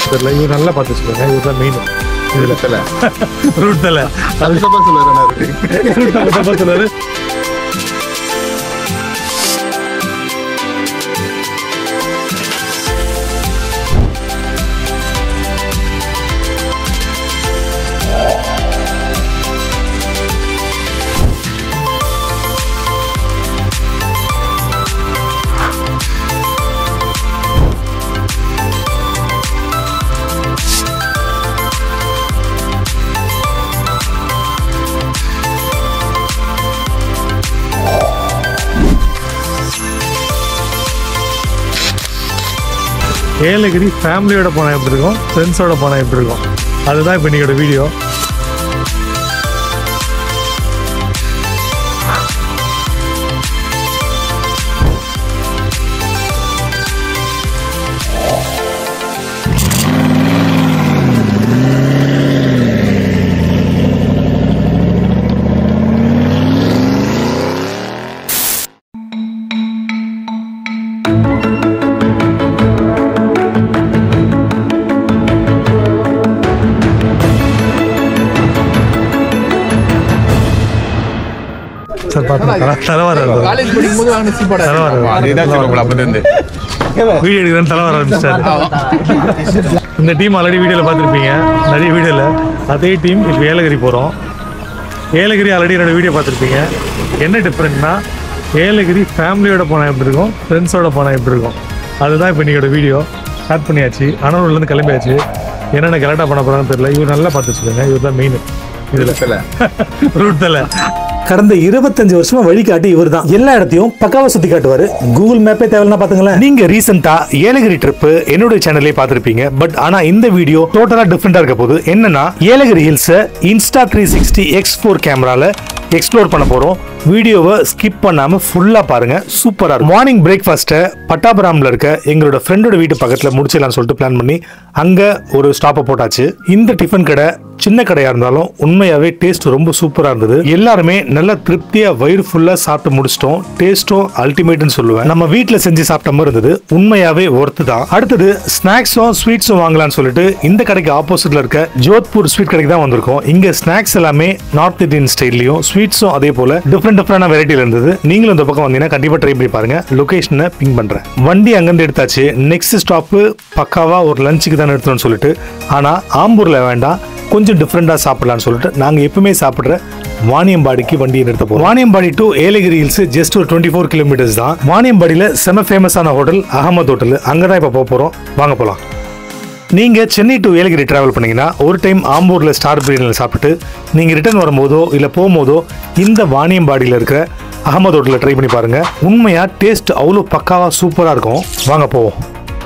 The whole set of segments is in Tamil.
தெரியல இவர் நல்லா பார்த்து வச்சுக்கோங்க இவர் தான் மெயின் இதுல தெரியல ரூட் தலை தப்பா சொல்லுவாரு அவரு. ரூட் தலை தப்பா சொன்னாரு ஏலகிரி ஃபேமிலியோட போனால் எப்படி இருக்கும் ஃப்ரெண்ட்ஸோட போனால் எப்படி இருக்கும் அதுதான் இப்போ இன்னையோட வீடியோ சார் பார்த்தா தலைவர காலேஜ் படிக்கும்போது வாங்கின சீப்பாடா தலைவர அதேதான் சொல்லுவாங்க அப்ப இருந்து வீடியோ எடுக்கிறேன் தலைவர ஆரம்பிச்சிட்டாரு இந்த டீம் ஆல்ரெடி வீடியோவில் பார்த்துருப்பீங்க நிறைய வீடியோவில் அதே டீம் இப்போ ஏலகிரி போகிறோம் ஏலகிரி ஆல்ரெடி என்னோட வீடியோ பார்த்துருப்பீங்க என்ன டிஃப்ரெண்ட்னா ஏலகிரி ஃபேமிலியோட போனால் எப்படி இருக்கும் ஃப்ரெண்ட்ஸோட போனால் எப்படி இருக்கும் அதுதான் இப்போ இன்னையோட வீடியோ ஸ்டார்ட் பண்ணியாச்சு அனூர்லேருந்து கிளம்பியாச்சு என்னென்ன கரெக்டாக பண்ண போகிறாங்கன்னு தெரியல இவர் நல்லா பார்த்து வச்சுக்கோங்க இவர் தான் மெயின் இதில் தெரியல ரூட் தலை கடந்த இருபத்தஞ்சு வருஷமா வழிகாட்டி இவர் தான் எல்லா இடத்தையும் பக்காவா சுத்தி காட்டுவாரு கூகுள் மேப்பே தேவைன்னா பாத்துங்களேன் நீங்க ரீசெண்டா ஏலகிரி ட்ரிப் என்னுடைய சேனல்லே பார்த்திருப்பீங்க பட் ஆனா இந்த வீடியோ டோட்டலா டிஃப்ரெண்டா இருக்க போகுது என்னன்னா Yelagiri hills Insta three sixty X four கேமரால எக்ஸ்ப்ளோர் பண்ண போறோம் வீடியோவை ஸ்கிப் பண்ணாம ஃபுல்லா பாருங்க சூப்பரா இருக்கும் மார்னிங் பிரேக்ஃபாஸ்ட்டை பட்டாபுராம்ல இருக்க எங்களோட ஃப்ரெண்டோட வீட்டு பக்கத்துல முடிச்சிடலாம்னு சொல்லிட்டு பிளான் பண்ணி அங்க ஒரு ஸ்டாப்பை போட்டாச்சு இந்த டிஃபன் கடை சின்ன கடையா இருந்தாலும் உண்மையாவே டேஸ்ட் ரொம்ப சூப்பரா இருந்தது எல்லாருமே நல்ல திருப்தியா வயிறு ஃபுல்லா சாப்பிட்டு முடிச்சிட்டோம் டேஸ்டும் அல்டிமேட்னு சொல்லுவேன் நம்ம வீட்ல செஞ்சு சாப்பிட்ட மாதிரி இருந்தது உண்மையாவே ஒர்த்து தான் அடுத்தது ஸ்நாக்ஸும் ஸ்வீட்ஸும் வாங்கலாம்னு சொல்லிட்டு இந்த கடைக்கு ஆப்போசிட்ல இருக்க ஜோத்பூர் ஸ்வீட் கடைக்கு தான் வந்திருக்கோம் இங்க ஸ்நாக்ஸ் எல்லாமே நார்த் இந்தியன் ஸ்டைல்லையும் ஸ்வீட்ஸும் அதே போல டிஃப்ரெண்ட் டிஃப்ரெண்டான வெரைட்டில இருந்தது நீங்களும் இந்த பக்கம் வந்தீங்கன்னா கண்டிப்பா ட்ரை பண்ணி பாருங்க லொகேஷனை பிங் பண்றேன் வண்டி அங்கிருந்து எடுத்தாச்சு நெக்ஸ்ட் ஸ்டாப்பு பக்காவா ஒரு லஞ்சுக்கு தான் எடுத்தோம்னு சொல்லிட்டு ஆனா ஆம்பூர்ல வேண்டாம் கொஞ்சம் டிஃப்ரெண்டாக சாப்பிடலாம்னு சொல்லிட்டு நாங்கள் எப்பவுமே சாப்பிட்ற வாணியம்பாடிக்கு வண்டியை நிறுத்த போகிறோம் Vaniyambadi to Yelagiri hills just ஒரு டுவெண்ட்டி ஃபோர் கிலோமீட்டர்ஸ் தான் வாணியம்பாடியில் செம ஃபேமஸான ஹோட்டல் அகமது ஹோட்டல் அங்கே தான் இப்போ போக போகிறோம் வாங்க போகலாம் நீங்கள் சென்னை டு ஏலகிரி டிராவல் பண்ணீங்கன்னா ஒரு டைம் ஆம்பூரில் ஸ்டார் பிரியாணியில் சாப்பிட்டு நீங்கள் ரிட்டர்ன் வரும்போதோ இல்லை போகும்போதோ இந்த வாணியம்பாடியில் இருக்கிற அகமது ஹோட்டலில் ட்ரை பண்ணி பாருங்கள் உண்மையாக டேஸ்ட் அவ்வளோ பக்காவாக சூப்பராக இருக்கும் வாங்க போவோம்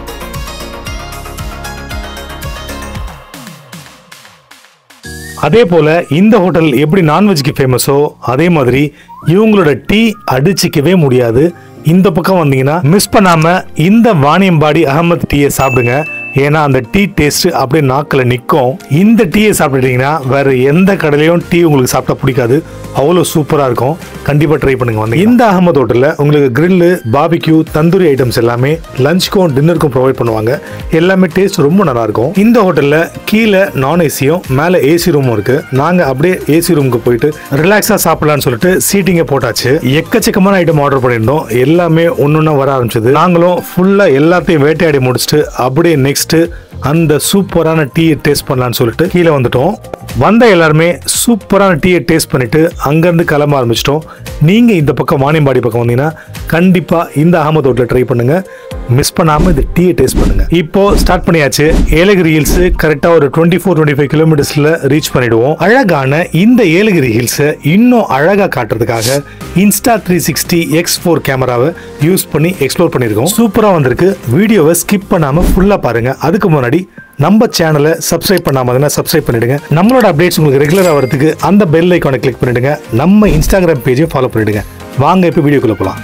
அதே போல இந்த ஹோட்டல் எப்படி நான்வெஜ்க்கு ஃபேமஸோ அதே மாதிரி இவங்களோட டீ அடிச்சிக்கவே முடியாது இந்த பக்கம் வந்தீங்கன்னா மிஸ் பண்ணாம இந்த வாணியம்பாடி அகமத் டீயை சாப்பிடுங்க ஏன்னா அந்த டீ டேஸ்ட் அப்படியே நாக்கில் நிற்கும் இந்த டீயை சாப்பிட்டுட்டீங்கன்னா வேற எந்த கடையிலையும் டீ உங்களுக்கு சாப்பிட்டா பிடிக்காது அவ்வளோ சூப்பராக இருக்கும் கண்டிப்பாக ட்ரை பண்ணுங்க வந்து இந்த அகமது ஹோட்டலில் உங்களுக்கு கிரில்லு பாபிக்யூ தந்தூரி ஐட்டம்ஸ் எல்லாமே லஞ்சுக்கும் டின்னருக்கும் ப்ரொவைட் பண்ணுவாங்க எல்லாமே டேஸ்ட் ரொம்ப நல்லா இருக்கும் இந்த ஹோட்டலில் கீழே நான் ஏசியும் மேலே ஏசி ரூமும் இருக்கு நாங்கள் அப்படியே ஏசி ரூமுக்கு போயிட்டு ரிலாக்ஸாக சாப்பிடலாம்னு சொல்லிட்டு சீட்டிங்கை போட்டாச்சு எக்கச்சக்கமான ஐட்டம் ஆர்டர் பண்ணியிருந்தோம் எல்லாமே ஒன்னொன்னா வர ஆரம்பிச்சது நாங்களும் ஃபுல்லாக எல்லாத்தையும் வேட்டையாடி முடிச்சுட்டு அப்படியே நெக்ஸ்ட் அந்த சூப்பரான டீயை டேஸ்ட் பண்ணலாம்னு சொல்லிட்டு கீழே வந்துட்டோம் வந்த எல்லாருமே சூப்பரான டீயை டேஸ்ட் பண்ணிட்டு அங்கேருந்து கிளம்ப ஆரம்பிச்சிட்டோம் நீங்கள் இந்த பக்கம் வாணியம்பாடி பக்கம் வந்தீங்கன்னா கண்டிப்பாக இந்த அகமது ஹோட்டலில் ட்ரை பண்ணுங்க மிஸ் பண்ணாமல் இந்த டீயை டேஸ்ட் பண்ணுங்க இப்போ ஸ்டார்ட் பண்ணியாச்சு ஏலகிரி ஹில்ஸ் கரெக்டாக ஒரு டுவெண்ட்டி ஃபோர் டுவெண்ட்டி ஃபைவ் கிலோமீட்டர்ஸில் ரீச் பண்ணிடுவோம் அழகான இந்த ஏலகிரி ஹில்ஸை இன்னும் அழகாக காட்டுறதுக்காக Insta three sixty X four கேமராவை யூஸ் பண்ணி எக்ஸ்ப்ளோர் பண்ணியிருக்கோம் சூப்பராக வந்திருக்கு வீடியோவை ஸ்கிப் பண்ணாமல் ஃபுல்லாக பாருங்க அதுக்கு முன்னாடி நம்ம சேனலை சப்ஸ்கிரைப் பண்ணாம இருந்தா சப்ஸ்கிரைப் பண்ணிடுங்க நம்மளோட அப்டேட்ஸ் உங்களுக்கு ரெகுலராக வரதுக்கு அந்த பெல் ஐக்கானை கிளிக் பண்ணிடுங்க நம்ம இன்ஸ்டாகிராம் பேஜையும் ஃபாலோ பண்ணிடுங்க வாங்க இப்போ வீடியோக்குள்ள போகலாம்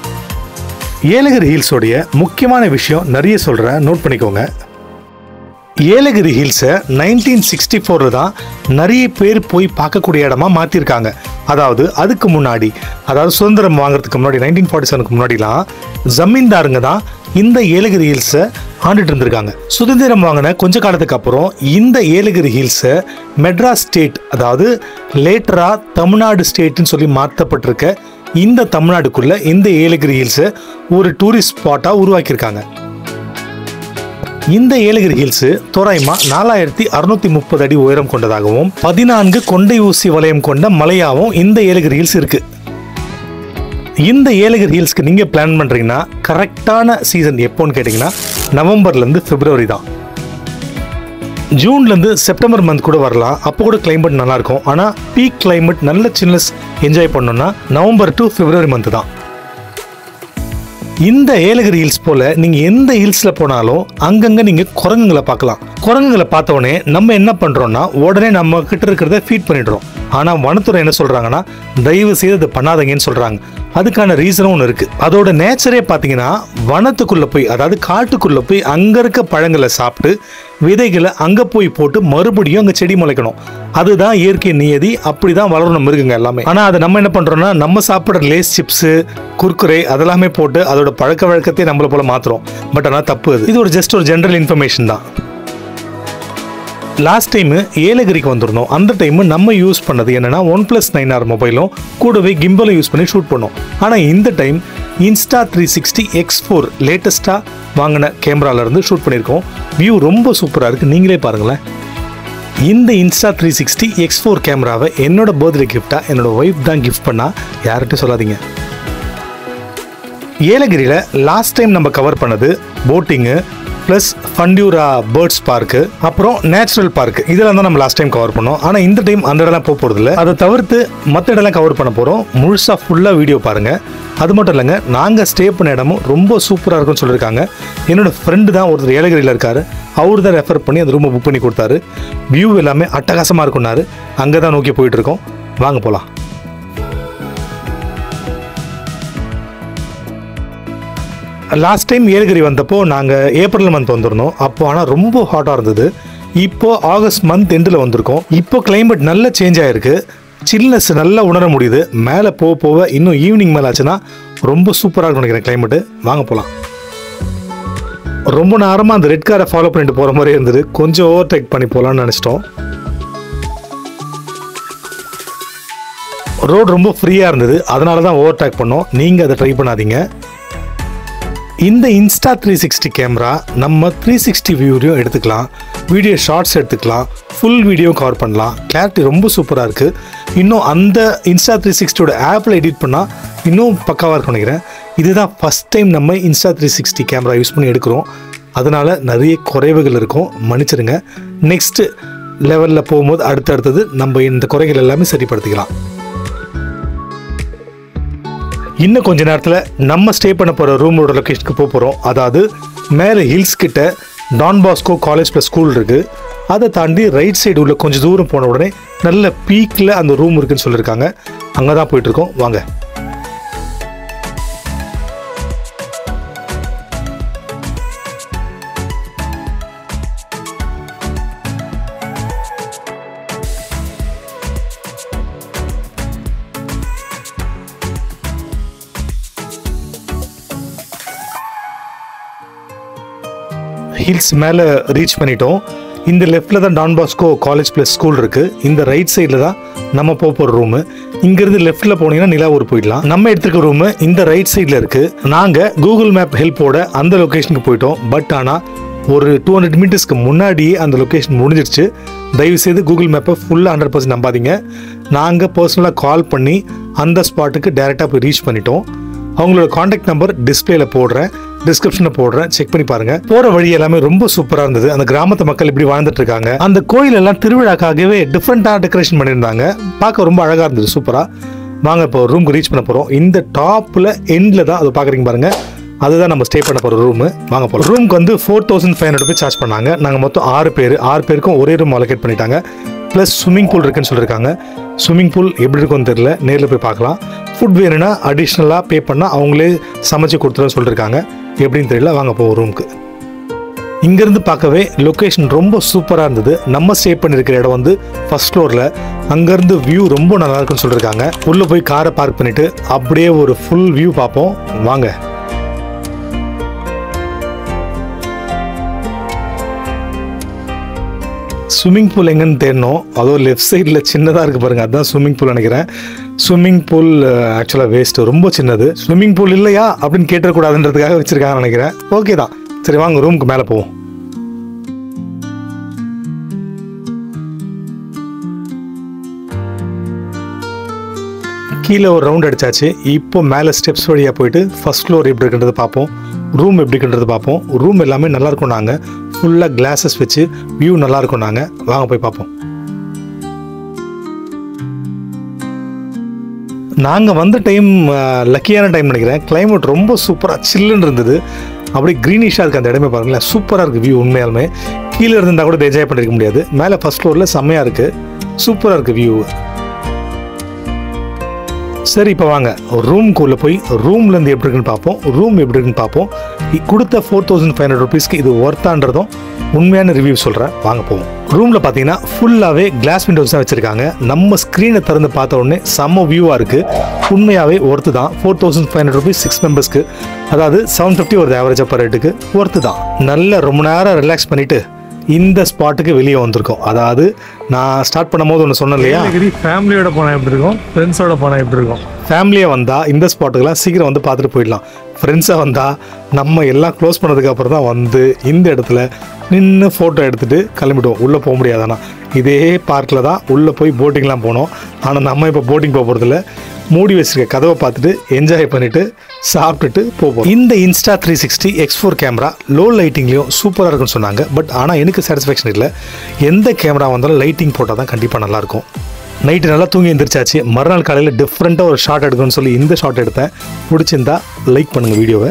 ஏலகிரி ஹில்ஸோடைய முக்கியமான விஷயம் நிறைய சொல்கிறேன் நோட் பண்ணிக்கோங்க ஏலகிரி ஹில்ஸை நைன்டீன் சிக்ஸ்டி ஃபோரில் தான் நிறைய பேர் போய் பார்க்கக்கூடிய இடமா மாற்றிருக்காங்க அதாவது அதுக்கு முன்னாடி அதாவது சுதந்திரம் வாங்குறதுக்கு முன்னாடி நைன்டீன் ஃபார்ட்டி செவனுக்கு முன்னாடிலாம் ஜமீன்தாருங்க தான் இந்த ஏலகிரி ஹில்ஸை ஆண்டுட்டு இருந்திருக்காங்க சுதந்திரம் வாங்கின கொஞ்ச காலத்துக்கு அப்புறம் இந்த ஏலகிரி ஹில்ஸை மெட்ராஸ் ஸ்டேட் அதாவது லேட்டரா தமிழ்நாடு ஸ்டேட்னு சொல்லி மாற்றப்பட்டிருக்க இந்த தமிழ்நாடுக்குள்ள இந்த ஏலகிரி ஹில்ஸை ஒரு டூரிஸ்ட் ஸ்பாட்டாக உருவாக்கியிருக்காங்க இந்த ஏலகிரி ஹில்ஸ் தோராயமா நாலாயிரத்தி அறுநூத்தி முப்பது அடி உயரம் கொண்டதாகவும் பதினான்கு கொண்டை ஊசி வளையம் கொண்ட மலையாகவும் இந்த ஏலகிரி ஹில்ஸ் இருக்கு இந்த ஏலகிரி ஹில்ஸ்க்கு நீங்க பிளான் பண்றீங்கன்னா கரெக்டான சீசன் எப்போன்னு கேட்டீங்கன்னா நவம்பர்ல இருந்து பிப்ரவரி தான் ஜூன்ல இருந்து செப்டம்பர் மந்த் கூட வரலாம் அப்போ கூட கிளைமேட் நல்லா இருக்கும் ஆனா பீக் கிளைமேட் நல்ல சில்னஸ் என்ஜாய் பண்ணணும்னா நவம்பர் டு பிப்ரவரி மந்த் தான் இந்த ஏலகிரி ஹில்ஸ் போல நீங்க எந்த ஹில்ஸ்ல போனாலும் அங்கங்க நீங்க குரங்குங்களை பார்க்கலாம் குரங்குங்களை பார்த்த உடனே நம்ம என்ன பண்றோம்னா உடனே நம்ம கிட்ட இருக்கிறத ஃபீட் பண்ணிடுறோம் ஆனா வனத்துறை என்ன சொல்றாங்கன்னா தயவு செய்து அதை பண்ணாதீங்கன்னு சொல்றாங்க அதுக்கான ரீசனும் ஒன்று இருக்கு அதோட நேச்சரே பார்த்தீங்கன்னா வனத்துக்குள்ள போய் அதாவது காட்டுக்குள்ள போய் அங்க இருக்க பழங்களை சாப்பிட்டு விதைகளை அங்க போய் போட்டு மறுபடியும் அங்க செடி முளைக்கணும் அதுதான் இயற்கை நியதி அப்படிதான் வளரணும் மிருகங்க எல்லாமே ஆனா அதை நம்ம என்ன பண்றோம்னா நம்ம சாப்பிட்ற லேஸ் சிப்ஸ் குர்குரே அதெல்லாமே போட்டு அதோட பழக்க வழக்கத்தை நம்மள போல மாத்துறோம் பட் ஆனால் தப்பு அது இது ஒரு ஜஸ்ட் ஒரு ஜென்ரல் இன்ஃபர்மேஷன் தான் லாஸ்ட் டைம் ஏலகிரிக்கு வந்திருந்தோம் அந்த டைம் நம்ம யூஸ் பண்ணது என்னன்னா ஒன் பிளஸ் நைன் ஆர் மொபைலும் கூடவே கிம்பலும் யூஸ் பண்ணி ஷூட் பண்ணோம் ஆனால் இந்த time Insta three sixty X four லேட்டஸ்ட்டாக வாங்கின கேமரால இருந்து ஷூட் பண்ணியிருக்கோம் வியூ ரொம்ப சூப்பராக இருக்கு நீங்களே பாருங்களேன் இந்த Insta three sixty X four கேமராவை என்னோட பர்த்டே கிஃப்டாக என்னோட ஒய்ஃப் தான் கிஃப்ட் பண்ணா யார்கிட்டையும் சொல்லாதீங்க ஏலகிரியில் லாஸ்ட் டைம் நம்ம கவர் பண்ணது போட்டிங்கு ப்ளஸ் ஃபண்டியூரா பேர்ட்ஸ் பார்க்கு அப்புறம் நேச்சுரல் பார்க் இதெல்லாம் தான் நம்ம லாஸ்ட் டைம் கவர் பண்ணோம் ஆனால் இந்த டைம் அந்த இடம்லாம் போக போகிறது இல்லை அதை தவிர்த்து மற்ற இடம்லாம் கவர் பண்ண போகிறோம் முழுசாக ஃபுல்லாக வீடியோ பாருங்கள் அது மட்டும் இல்லைங்க நாங்கள் ஸ்டே பண்ண இடமும் ரொம்ப சூப்பராக இருக்கும்னு சொல்லியிருக்காங்க என்னோட ஃப்ரெண்டு தான் ஒருத்தர் ஏலகிரியில் இருக்காரு அவர் தான் ரெஃபர் பண்ணி அந்த ரூமை புக் பண்ணி கொடுத்தாரு வியூ எல்லாமே அட்டகாசமாக இருக்கும்னாரு அங்கே தான் நோக்கி போயிட்டு இருக்கோம் வாங்க போகலாம் லாஸ்ட் டைம் ஏலகிரி வந்தப்போ நாங்கள் ஏப்ரல் மந்த் வந்திருந்தோம் அப்போ ஆனால் ரொம்ப ஹாட்டாக இருந்தது இப்போ ஆகஸ்ட் மந்த் எண்டில் வந்திருக்கோம் இப்போ கிளைமேட் நல்ல சேஞ்ச் ஆயிருக்கு சில்னஸ் நல்லா உணர முடியுது மேலே போக போக இன்னும் ஈவினிங் மேலே ஆச்சுன்னா ரொம்ப சூப்பராக இருக்கும் நினைக்கிறேன் கிளைமேட்டு வாங்க போகலாம் ரொம்ப நேரமாக அந்த ரெட் காரை ஃபாலோ பண்ணிட்டு போகிற மாதிரி இருந்தது கொஞ்சம் ஓவர் டேக் பண்ணி போகலான்னு நினச்சிட்டோம் ரோடு ரொம்ப ஃப்ரீயாக இருந்தது அதனால தான் ஓவர் டேக் பண்ணோம் நீங்கள் அதை ட்ரை பண்ணாதீங்க இந்த இன்ஸ்டா த்ரீ சிக்ஸ்டி கேமரா நம்ம த்ரீ சிக்ஸ்டி வியூலையும் எடுத்துக்கலாம் வீடியோ ஷார்ட்ஸ் எடுத்துக்கலாம் ஃபுல் வீடியோ கவர் பண்ணலாம் கிளாரிட்டி ரொம்ப சூப்பராக இருக்குது இன்னும் அந்த இன்ஸ்டா த்ரீ சிக்ஸ்டியோட ஆப்பில் எடிட் பண்ணால் இன்னும் பக்காவாக இருக்கும் நினைக்கிறேன் இதுதான் ஃபஸ்ட் டைம் நம்ம Insta three sixty camera use பண்ணி எடுக்கிறோம் அதனால் நிறைய குறைவுகள் இருக்கும் மன்னிச்சிடுங்க நெக்ஸ்ட் லெவலில் போகும்போது அடுத்தடுத்தது நம்ம இந்த குறைகள் எல்லாமே சரிப்படுத்திக்கலாம் இன்னும் கொஞ்ச நேரத்தில் நம்ம ஸ்டே பண்ண போகிற ரூமோட லொக்கேஷனுக்கு போக போகிறோம் அதாவது மேலே ஹில்ஸ் கிட்ட Don Bosco college plus school இருக்குது அதை தாண்டி ரைட் சைடு உள்ள கொஞ்சம் தூரம் போன உடனே நல்ல பீக்கில் அந்த ரூம் இருக்குன்னு சொல்லியிருக்காங்க அங்கே தான் போயிட்டுருக்கோம் வாங்க ஹில்ஸ் மேலே ரீச் பண்ணிட்டோம் இந்த லெஃப்டில் தான் Don Bosco college plus school இருக்குது இந்த ரைட் சைடில் தான் நம்ம போக போகிற ரூமு இங்கேருந்து லெஃப்ட்டில் போனீங்கன்னா நிலாவூர் போயிடலாம் நம்ம எடுத்துருக்க ரூமு இந்த ரைட் சைடில் இருக்குது நாங்கள் கூகுள் மேப் ஹெல்ப்போட அந்த லொக்கேஷனுக்கு போயிட்டோம் பட் ஆனால் ஒரு டூ ஹண்ட்ரட் மீட்டர்ஸ்க்கு முன்னாடியே அந்த லொக்கேஷன் முடிஞ்சிருச்சு தயவு செய்து கூகுள் மேப்பை ஃபுல்லாக ஹண்ட்ரட் பர்சன்ட் நம்பாதீங்க நாங்கள் பர்சனலாக கால் பண்ணி அந்த ஸ்பாட்டுக்கு டேரெக்டாக போய் ரீச் பண்ணிட்டோம் அவங்களோட காண்டாக்ட் நம்பர் டிஸ்பிளேல போடுறேன் டிஸ்கிரிப்ஷனில் போடுறேன் செக் பண்ணி பாருங்க போற வழி எல்லாமே ரொம்ப சூப்பரா இருந்தது அந்த கிராமத்து மக்கள் இப்படி வாழ்ந்துட்டு இருக்காங்க அந்த கோயில் எல்லாம் திருவிழாக்காகவே டிஃப்ரெண்டா டெக்கரேஷன் பண்ணியிருந்தாங்க பார்க்க ரொம்ப அழகா இருந்தது சூப்பரா வாங்க இப்போ ரூம்க்கு ரீச் பண்ண போறோம் இந்த டாப்ல எண்ட்ல தான் அதை பாக்குறீங்க பாருங்க அதுதான் நம்ம ஸ்டே பண்ண போற ரூம் வாங்க போறோம் ரூமுக்கு வந்து four thousand five hundred charge பண்ணாங்க நாங்க மொத்தம் ஆறு பேர் ஆறு பேருக்கும் ஒரே ரூம் அலோகேட் பண்ணிட்டாங்க ப்ளஸ் ஸ்விம்மிங் பூல் இருக்குன்னு சொல்லியிருக்காங்க ஸ்விம்மிங் பூல் எப்படி இருக்கும்னு தெரியல நேரில் போய் பார்க்கலாம் ஃபுட் வேணும்னா அடிஷ்னலாக பே பண்ணால் அவங்களே சமைச்சு கொடுத்துருன்னு சொல்லியிருக்காங்க எப்படின்னு தெரியல வாங்க போவோம் ரூமுக்கு இங்கேருந்து பார்க்கவே லொக்கேஷன் ரொம்ப சூப்பராக இருந்தது நம்ம ஸ்டே பண்ணியிருக்கிற இடம் வந்து ஃபர்ஸ்ட் ஃப்ளோரில் அங்கேருந்து வியூ ரொம்ப நல்லா இருக்குன்னு சொல்லியிருக்காங்க உள்ளே போய் காரை பார்க் பண்ணிட்டு அப்படியே ஒரு ஃபுல் வியூ பார்ப்போம் வாங்க ஸ்விம்மிங் பூல் எங்கன்னு தேடணும் அதுவும் லெஃப்ட் சைடில் சின்னதாக இருக்குது பாருங்க அதுதான் ஸ்விம்மிங் பூல் நினைக்கிறேன் ஸ்விம்மிங் பூல் ஆக்சுவலாக வேஸ்ட் ரொம்ப சின்னது ஸ்விம்மிங் பூல் இல்லையா அப்படின்னு கேட்டக்கூடாதுன்றதுக்காக வச்சிருக்காங்கன்னு நினைக்கிறேன் ஓகே தான் சரி வாங்க ரூமுக்கு மேலே போவோம் கீழே ஒரு ரவுண்ட் அடிச்சாச்சு இப்போ மேலே ஸ்டெப்ஸ் வழியாக போயிட்டு ஃபர்ஸ்ட் ஃப்ளோர் எப்படி இருக்குன்றது பார்ப்போம் ரூம் எப்படி இருக்குன்றது பார்ப்போம் ரூம் எல்லாமே நல்லா இருக்கும் நாங்கள் ஃபுல்லாக கிளாஸஸ் வச்சு வியூ நல்லா இருக்கும் நாங்கள் வாங்க போய் பார்ப்போம் நாங்கள் வந்த டைம் லக்கியான டைம் நினைக்கிறேன் climate ரொம்ப சூப்பராக சில்லுன்னு இருந்தது அப்படியே க்ரீனிஷாக இருக்குது அந்த இடமே பாருங்களேன் சூப்பராக இருக்குது வியூ உண்மையாலுமே கீழே இருந்தால் கூட என்ஜாய் பண்ணிருக்க முடியாது மேலே ஃபர்ஸ்ட் ஃப்ளோரில் செம்மையாக இருக்குது சூப்பராக இருக்குது வியூ சரி இப்போ வாங்க ரூம்குள்ளே போய் ரூம்லேருந்து எப்படி இருக்குன்னு பார்ப்போம் ரூம் எப்படி இருக்குன்னு பார்ப்போம் இ- கொடுத்த ஃபோர் தௌசண்ட் ஃபைவ் ஹண்ட்ரட் ருபீஸ்க்கு இது ஒர்த்தான்றதும் உண்மையான ரிவ்யூ சொல்கிறேன் வாங்க போவோம் ரூமில் பார்த்தீங்கன்னா ஃபுல்லாகவே கிளாஸ் விண்டோஸ் தான் வச்சுருக்காங்க நம்ம ஸ்க்ரீனை திறந்து பார்த்த உடனே செம்ம வியூவாக இருக்குது உண்மையாகவே ஒர்த்து தான் four thousand five hundred rupees six மெம்பர்ஸ்க்கு அதாவது செவன் ஃபிஃப்டி ஒரு ஆவரேஜாக பர் ரேட்டுக்கு ஒர்த்து தான் நல்ல ரொம்ப நேரம் ரிலாக்ஸ் பண்ணிவிட்டு இந்த ஸ்பாட்டுக்கு வெளியே வந்திருக்கோம் அதாவது நான் ஸ்டார்ட் பண்ணும்போது ஒன்று சொன்னேன் இல்லையா ஃபேமிலியோட போனால் எப்படி இருக்கும் ஃப்ரெண்ட்ஸோட போனால் எப்படி இருக்கும் ஃபேமிலியாக வந்தால் இந்த ஸ்பாட்டுக்கெல்லாம் சீக்கிரம் வந்து பார்த்துட்டு போயிடலாம் ஃப்ரெண்ட்ஸாக வந்தால் நம்ம எல்லாம் க்ளோஸ் பண்ணதுக்கு அப்புறம் தான் வந்து இந்த இடத்துல நின்று ஃபோட்டோ எடுத்துகிட்டு கிளம்பிடுவோம் உள்ளே போக முடியாதானா இதே பார்க்கில் தான் உள்ளே போய் போட்டிங்லாம் போனோம் ஆனால் நம்ம இப்போ போட்டிங் போக போகிறதில்ல மூடி வச்சிருக்க கதவை பார்த்துட்டு என்ஜாய் பண்ணிட்டு சாப்பிட்டுட்டு போவோம் இந்த Insta three sixty X four camera low லைட்டிங்லேயும் சூப்பராக இருக்குன்னு சொன்னாங்க பட் ஆனால் எனக்கு சாட்டிஸ்ஃபேக்ஷன் இல்லை எந்த கேமரா வந்தாலும் லைட்டிங் போட்டால் தான் கண்டிப்பாக நல்லாயிருக்கும் நைட்டு நல்லா தூங்கி எந்திரிச்சாச்சு மறுநாள் காலையில் டிஃப்ரெண்ட்டாக ஒரு ஷாட் எடுக்கணும்னு சொல்லி இந்த ஷாட் எடுத்தேன் பிடிச்சிருந்தா லைக் பண்ணுங்கள் வீடியோவை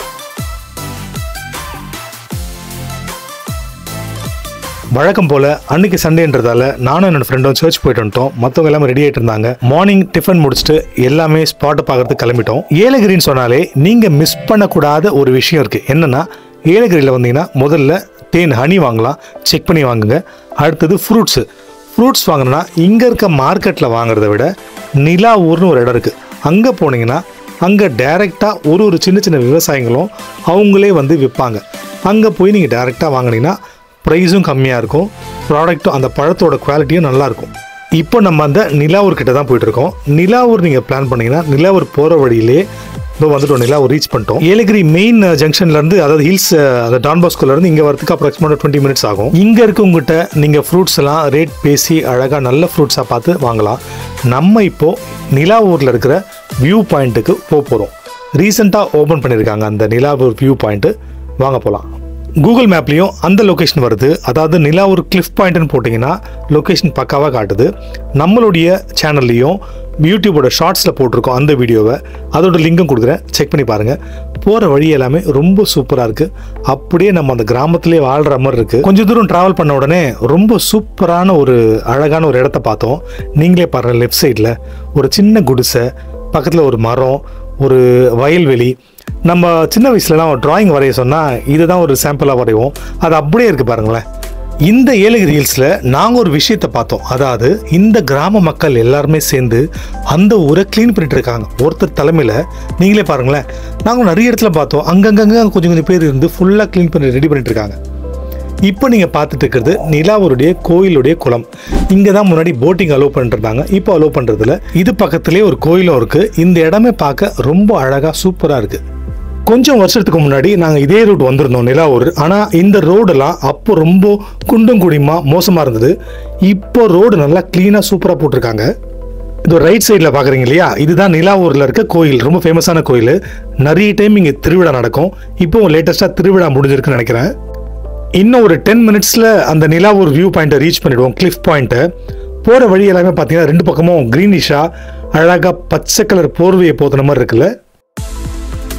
வழக்கம் போல அன்னைக்கு சண்டேன்றதால நானும் என்னோட ஃப்ரெண்டும் சர்ச் போயிட்டு வந்துட்டோம் மற்றவங்க எல்லாமே ரெடி ஆயிட்டு இருந்தாங்க மார்னிங் டிஃபன் முடிச்சுட்டு எல்லாமே ஸ்பாட்டை பார்க்கறதுக்கு கிளம்பிட்டோம் ஏலகிரின்னு சொன்னாலே நீங்க மிஸ் பண்ணக்கூடாத ஒரு விஷயம் இருக்கு என்னன்னா ஏலகிரியில் வந்தீங்கன்னா முதல்ல தேன் ஹனி வாங்கலாம் செக் பண்ணி வாங்குங்க அடுத்தது ஃப்ரூட்ஸு ஃப்ரூட்ஸ் வாங்கினா இங்கே இருக்க மார்க்கெட்டில் வாங்குறத விட நிலா ஊர்னு ஒரு இடம் இருக்குது அங்கே போனீங்கன்னா அங்கே டைரெக்டாக ஒரு ஒரு சின்ன சின்ன விவசாயிகளும் அவங்களே வந்து விற்பாங்க அங்கே போய் நீங்கள் டைரெக்டாக வாங்குனீங்கன்னா ப்ரைஸும் கம்மியாக இருக்கும் ப்ராடக்ட்டும் அந்த பழத்தோட குவாலிட்டியும் நல்லா இருக்கும் இப்போ நம்ம அந்த நிலாவூர் கிட்ட தான் போயிட்டு இருக்கோம் நிலாவூர் நீங்கள் பிளான் பண்ணீங்கன்னா நிலாவூர் போகிற வழியிலே இப்போ வந்துட்டோம் நிலாவூர் ரீச் பண்ணிட்டோம் ஏலகிரி மெயின் ஜங்ஷன்லேருந்து அதாவது ஹில்ஸ் அந்த டான் பாஸ்கோலேருந்து இங்கே வரதுக்கு அப்ராக்சிமேட்டாக டுவெண்ட்டி மினிட்ஸ் ஆகும் இங்கே இருக்கவங்ககிட்ட நீங்கள் ஃப்ரூட்ஸ் எல்லாம் ரேட் பேசி அழகாக நல்ல ஃப்ரூட்ஸாக பார்த்து வாங்கலாம் நம்ம இப்போ நிலாவூரில் இருக்கிற வியூ பாயிண்ட்டுக்கு போக போகிறோம் ரீசெண்டாக ஓப்பன் பண்ணியிருக்காங்க அந்த நிலாவூர் வியூ பாயிண்ட்டு வாங்க போகலாம் கூகுள் மேப்லேயும் அந்த லொக்கேஷன் வருது அதாவது நிலாவூர் கிளிஃப் பாயிண்ட்னு போட்டிங்கன்னா லொக்கேஷன் பக்காவாக காட்டுது நம்மளுடைய சேனல்லையும் யூடியூபோட ஷார்ட்ஸில் போட்டிருக்கோம் அந்த வீடியோவை அதோட லிங்கும் கொடுக்குறேன் செக் பண்ணி பாருங்கள் போகிற வழி எல்லாமே ரொம்ப சூப்பராக இருக்குது அப்படியே நம்ம அந்த கிராமத்திலே வாழ்கிற மாதிரி இருக்குது கொஞ்சம் தூரம் ட்ராவல் பண்ண உடனே ரொம்ப சூப்பரான ஒரு அழகான ஒரு இடத்த பார்த்தோம் நீங்களே பாருங்கள் லெஃப்ட் சைடில் ஒரு சின்ன குடிசை பக்கத்தில் ஒரு மரம் ஒரு வயல்வெளி நம்ம சின்ன வயசுலலாம் டிராயிங் வரைய சொன்னால் இதுதான் ஒரு சாம்பிளாக வரைவோம் அது அப்படியே இருக்குது பாருங்களேன் இந்த ஏலகிரி ஹில்ஸில் நாங்கள் ஒரு விஷயத்தை பார்த்தோம் அதாவது இந்த கிராம மக்கள் எல்லாருமே சேர்ந்து அந்த ஊரை க்ளீன் பண்ணிட்டு இருக்காங்க ஒருத்தர் தலைமையில் நீங்களே பாருங்களேன் நாங்கள் நிறைய இடத்துல பார்த்தோம் அங்கங்கங்க கொஞ்சம் கொஞ்சம் பேர் இருந்து ஃபுல்லாக க்ளீன் பண்ணி ரெடி பண்ணிட்டு இருக்காங்க இப்போ நீங்கள் பார்த்துட்டு இருக்கிறது நிலாவூருடைய கோயிலுடைய குளம் இங்கே தான் முன்னாடி போட்டிங் அலோவ் பண்ணிருந்தாங்க இப்போ அலோவ் பண்ணுறதுல இது பக்கத்துலேயே ஒரு கோயிலும் இருக்குது இந்த இடமே பார்க்க ரொம்ப அழகாக சூப்பராக இருக்குது கொஞ்சம் வருஷத்துக்கு முன்னாடி நாங்கள் இதே ரூட் வந்திருந்தோம் நிலாவூர் ஆனால் இந்த ரோடெல்லாம் அப்போ ரொம்ப குண்டும் குடிமா மோசமாக இருந்தது இப்போ ரோடு நல்லா க்ளீனாக சூப்பராக போட்டிருக்காங்க இது ரைட் சைடில் பார்க்குறீங்க இல்லையா இதுதான் நிலாவூரில் இருக்க கோயில் ரொம்ப ஃபேமஸான கோயில் நிறைய டைம் இங்கே திருவிழா நடக்கும் இப்போ லேட்டஸ்ட்டாக திருவிழா முடிஞ்சிருக்குன்னு நினைக்கிறேன் இன்னும் ஒரு டென் மினிட்ஸில் அந்த நிலாவூர் வியூ பாயிண்ட்டை ரீச் பண்ணிடுவோம் கிளிஃப் பாயிண்ட்டை போகிற வழி எல்லாமே பார்த்தீங்கன்னா ரெண்டு பக்கமும் க்ரீனிஷாக அழகாக பச்சை கலர் போர்வையை போத்துன மாதிரி இருக்குல்ல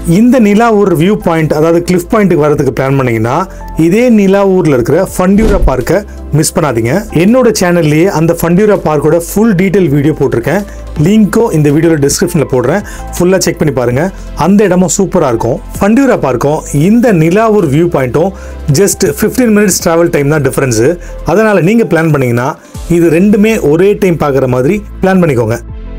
இந்த நிலாவூர் வியூ பாயிண்ட் அதாவது கிளிஃப் பாயிண்ட்டுக்கு வரதுக்கு பிளான் பண்ணீங்கன்னா இதே நிலாவூர்ல இருக்கிற ஃபண்டியூரா பார்க்கை மிஸ் பண்ணாதீங்க என்னோட சேனல்லையே அந்த ஃபண்டியூரா பார்க்கோட ஃபுல் டீடைல் வீடியோ போட்டிருக்கேன் லிங்க்கும் இந்த வீடியோவில் டிஸ்கிரிப்ஷனில் போடுறேன் ஃபுல்லாக செக் பண்ணி பாருங்க அந்த இடமும் சூப்பராக இருக்கும் ஃபண்டியூரா பார்க்கும் இந்த நிலாவூர் வியூ பாயிண்ட்டும் ஜஸ்ட் 15 மினிட்ஸ் ட்ராவல் டைம் தான் டிஃப்ரென்ஸு அதனால் நீங்கள் பிளான் பண்ணீங்கன்னா இது ரெண்டுமே ஒரே டைம் பார்க்குற மாதிரி பிளான் பண்ணிக்கோங்க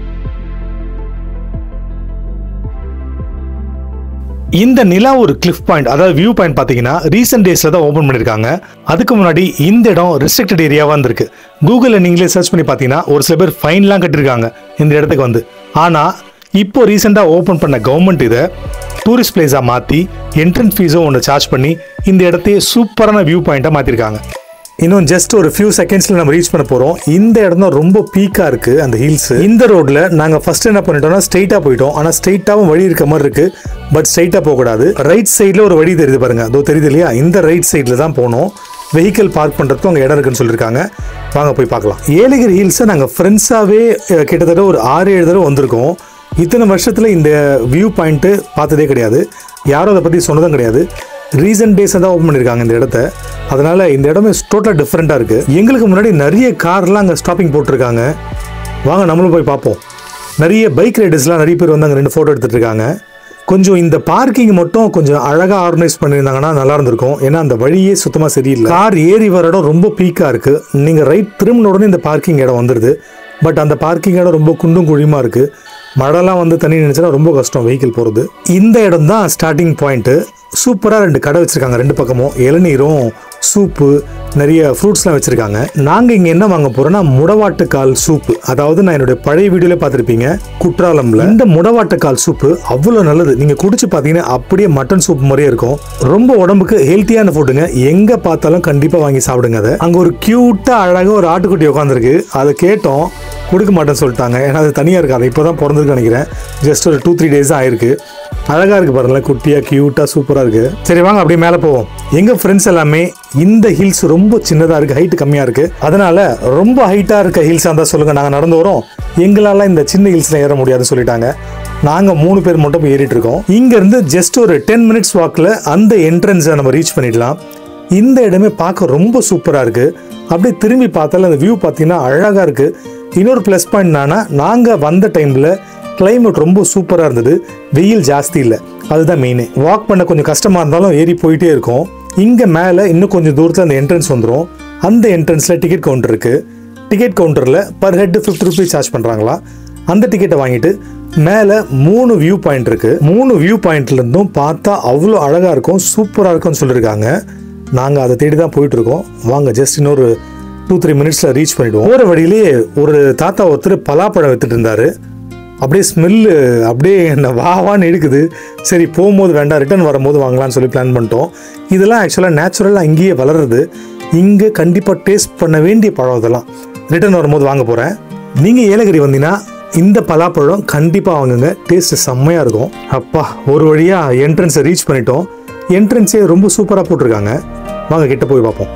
இந்த நிலா ஒரு கிளிஃப் பாயிண்ட் அதாவது வியூ பாயிண்ட் பார்த்தீங்கன்னா ரீசெண்ட் டேஸில் தான் ஓப்பன் பண்ணியிருக்காங்க அதுக்கு முன்னாடி இந்த இடம் ரெஸ்ட்ரிக்டட் ஏரியாவாக இருந்திருக்கு கூகுளில் நீங்களே சர்ச் பண்ணி பார்த்தீங்கன்னா ஒரு சில பேர் ஃபைன்லாம் கட்டியிருக்காங்க இந்த இடத்துக்கு வந்து ஆனால் இப்போ ரீசெண்டாக ஓப்பன் பண்ண கவர்மெண்ட் இதை டூரிஸ்ட் பிளேஸாக மாற்றி என்ட்ரன்ஸ் ஃபீஸும் ஒன்று சார்ஜ் பண்ணி இந்த இடத்தையே சூப்பரான வியூ பாயிண்ட்டாக மாற்றிருக்காங்க இன்னும் ஜஸ்ட் ஒரு ஃபியூ செகண்ட்ஸ்ல நம்ம ரீச் பண்ண போறோம் இந்த இடம் தான் ரொம்ப பீக்கா இருக்கு அந்த ஹில்ஸ் இந்த ரோட்ல நாங்க ஃபர்ஸ்ட் என்ன பண்ணிட்டோம்னா ஸ்ட்ரைட்டா போயிட்டோம் ஆனா ஸ்ட்ரைட்டாவும் வழி இருக்க மாதிரி இருக்கு பட் ஸ்ட்ரைட்டா போக கூடாது ரைட் சைடுல ஒரு வழி தெரியுது பாருங்க அதோ தெரியுது இல்லையா இந்த ரைட் சைடுல தான் போனோம் வெஹிக்கிள் பார்க் பண்ணுறதுக்கும் அங்கே இடம் இருக்குன்னு சொல்லியிருக்காங்க வாங்க போய் பார்க்கலாம் ஏலகிரி ஹில்ஸை நாங்கள் ஃப்ரெண்ட்ஸாகவே கிட்டத்தட்ட ஒரு ஆறு ஏழு தடவை வந்திருக்கோம் இத்தனை வருஷத்தில் இந்த வியூ பாயிண்ட்டு பார்த்ததே கிடையாது யாரும் அதை பற்றி சொன்னதும் கிடையாது ரீசன்ட் டேஸாக தான் ஓப்பன் பண்ணியிருக்காங்க இந்த இடத்த அதனால இந்த இடமே டோட்டலாக டிஃப்ரெண்ட்டாக இருக்குது எங்களுக்கு முன்னாடி நிறைய கார்லாம் அங்கே ஸ்டாப்பிங் போட்டிருக்காங்க வாங்க நம்மளும் போய் பார்ப்போம் நிறைய பைக் ரைடர்ஸ்லாம் நிறைய பேர் வந்து அங்கே ரெண்டு ஃபோட்டோ எடுத்துட்டு இருக்காங்க கொஞ்சம் இந்த பார்க்கிங் மட்டும் கொஞ்சம் அழகாக ஆர்கனைஸ் பண்ணியிருந்தாங்கன்னா நல்லா இருந்திருக்கும் ஏன்னா அந்த வழியே சுத்தமாக சரியில்லை கார் ஏறி வர இடம் ரொம்ப பீக்காக இருக்குது நீங்கள் ரைட் திரும்பின உடனே இந்த பார்க்கிங் இடம் வந்துடுது பட் அந்த பார்க்கிங் இடம் ரொம்ப குண்டும் குழியுமா இருக்குது மழைலாம் வந்து தண்ணி நினைச்சா ரொம்ப கஷ்டம் வெஹிக்கிள் போகிறது இந்த இடம் தான் ஸ்டார்டிங் பாயிண்ட்டு சூப்பராக ரெண்டு கடை வச்சுருக்காங்க ரெண்டு பக்கமும் இளநீரும் சூப்பு நிறைய ஃப்ரூட்ஸ்லாம் வச்சுருக்காங்க நாங்கள் இங்கே என்ன வாங்க போகிறோம்னா முடவாட்டுக்கால் சூப்பு அதாவது நான் என்னுடைய பழைய வீடியோவில் பார்த்துருப்பீங்க குற்றாலம்ல இந்த முடவாட்டுக்கால் சூப்பு அவ்வளோ நல்லது நீங்கள் குடிச்சு பார்த்தீங்கன்னா அப்படியே மட்டன் சூப் மாதிரியே இருக்கும் ரொம்ப உடம்புக்கு ஹெல்த்தியான ஃபுட்டுங்க எங்கே பார்த்தாலும் கண்டிப்பாக வாங்கி சாப்பிடுங்க அதை அங்கே ஒரு க்யூட்டாக அழகாக ஒரு ஆட்டுக்குட்டி உட்காந்துருக்கு அதை கேட்டோம் கொடுக்க மாட்டேன்னு சொல்லிட்டாங்க ஏன்னா அது தனியாக இருக்காது இப்போ தான் பிறந்திருக்கு நினைக்கிறேன் ஜஸ்ட் ஒரு டூ த்ரீ டேஸ் தான் ஆயிருக்கு அழகாக இருக்குது பாருங்களேன் குட்டியாக க்யூட்டாக சூப்பராக இருக்குது சரி வாங்க அப்படியே மேலே போவோம் எங்கள் ஃப்ரெண்ட்ஸ் எல்லாமே இந்த ஹில்ஸ் ரொம்ப சின்னதாக இருக்குது ஹைட் கம்மியாக இருக்குது அதனால ரொம்ப ஹைட்டாக இருக்க ஹில்ஸாக இருந்தால் சொல்லுங்கள் நாங்கள் நடந்து வரோம் எங்களால் இந்த சின்ன ஹில்ஸில் ஏற முடியாதுன்னு சொல்லிட்டாங்க நாங்கள் மூணு பேர் மட்டும் போய் ஏறிட்டு இருக்கோம் இங்கேருந்து ஜஸ்ட் ஒரு டென் மினிட்ஸ் வாக்கில் அந்த என்ட்ரன்ஸை நம்ம ரீச் பண்ணிடலாம் இந்த இடமே பார்க்க ரொம்ப சூப்பராக இருக்குது அப்படியே திரும்பி பார்த்தால அந்த வியூ பார்த்தீங்கன்னா அழகாக இருக்குது இன்னொரு ப்ளஸ் பாயிண்ட் என்னன்னா நாங்கள் வந்த டைமில் climate ரொம்ப சூப்பராக இருந்தது வெயில் ஜாஸ்தி இல்லை அதுதான் மெயினே வாக் பண்ண கொஞ்சம் கஷ்டமாக இருந்தாலும் ஏறி போயிட்டே இருக்கும் இங்கே மேலே இன்னும் கொஞ்சம் தூரத்தில் அந்த என்ட்ரன்ஸ் வந்துடும் அந்த என்ட்ரன்ஸில் டிக்கெட் கவுண்டர் இருக்குது டிக்கெட் கவுண்டரில் per head fifty rupees charge பண்ணுறாங்களா அந்த டிக்கெட்டை வாங்கிட்டு மேலே மூணு வியூ பாயிண்ட் இருக்குது மூணு வியூ பாயிண்ட்லேருந்தும் பார்த்தா அவ்வளோ அழகாக இருக்கும் சூப்பராக இருக்கும்னு சொல்லியிருக்காங்க நாங்கள் அதை தேடி தான் போயிட்டு இருக்கோம் வாங்க ஜஸ்ட் இன்னொரு டூ த்ரீ மினிட்ஸில் ரீச் பண்ணிடுவோம் போகிற வழியிலேயே ஒரு தாத்தா ஒருத்தர் பலாப்பழம் வித்துட்டு இருந்தாரு அப்படியே ஸ்மெல்லு அப்படியே என்ன வா வான்னு எடுக்குது சரி போகும்போது வேண்டாம் ரிட்டர்ன் வரும்போது வாங்கலாம்னு சொல்லி பிளான் பண்ணிட்டோம் இதெல்லாம் ஆக்சுவலாக நேச்சுரலாக இங்கேயே வளருது இங்கே கண்டிப்பாக டேஸ்ட் பண்ண வேண்டிய பழம் இதெல்லாம் ரிட்டர்ன் வரும்போது வாங்க போகிறேன் நீங்கள் ஏலகிரி வந்தீங்கன்னா இந்த பலாப்பழம் கண்டிப்பாக வாங்குங்க டேஸ்ட் செம்மையாக இருக்கும் அப்பா ஒரு வழியாக என்ட்ரன்ஸை ரீச் பண்ணிட்டோம் என்ட்ரன்ஸே ரொம்ப சூப்பராக போட்டிருக்காங்க வாங்க கிட்ட போய் பார்ப்போம்